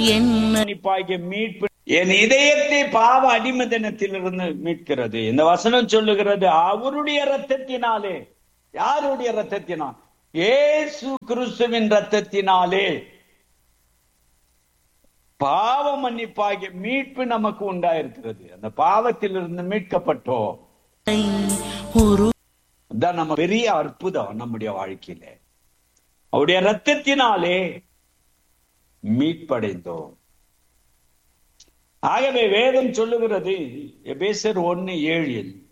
என்ன மன்னிப்பாகிய மீட்பு என் இதயத்தை பாவ அடிமதனத்திலிருந்து மீட்கிறது இந்த வசனம் சொல்லுகிறது அவருடைய ரத்தத்தினாலே யாருடைய ரத்தத்தினால் இயேசு கிறிஸ்துவின் ரத்தத்தினாலே பாவ மன்னிப்பாகிய மீட்பு நமக்கு உண்டாயிருக்கிறது அந்த பாவத்திலிருந்து மீட்கப்பட்டோம் ஒரு அதான் நம்ம பெரிய அற்புதம் நம்முடைய வாழ்க்கையில அவருடைய ரத்தத்தினாலே மீட்படைந்தோம் ஆகவே வேதம் சொல்லுகிறது எபேசர் ஒன்னு ஏழில்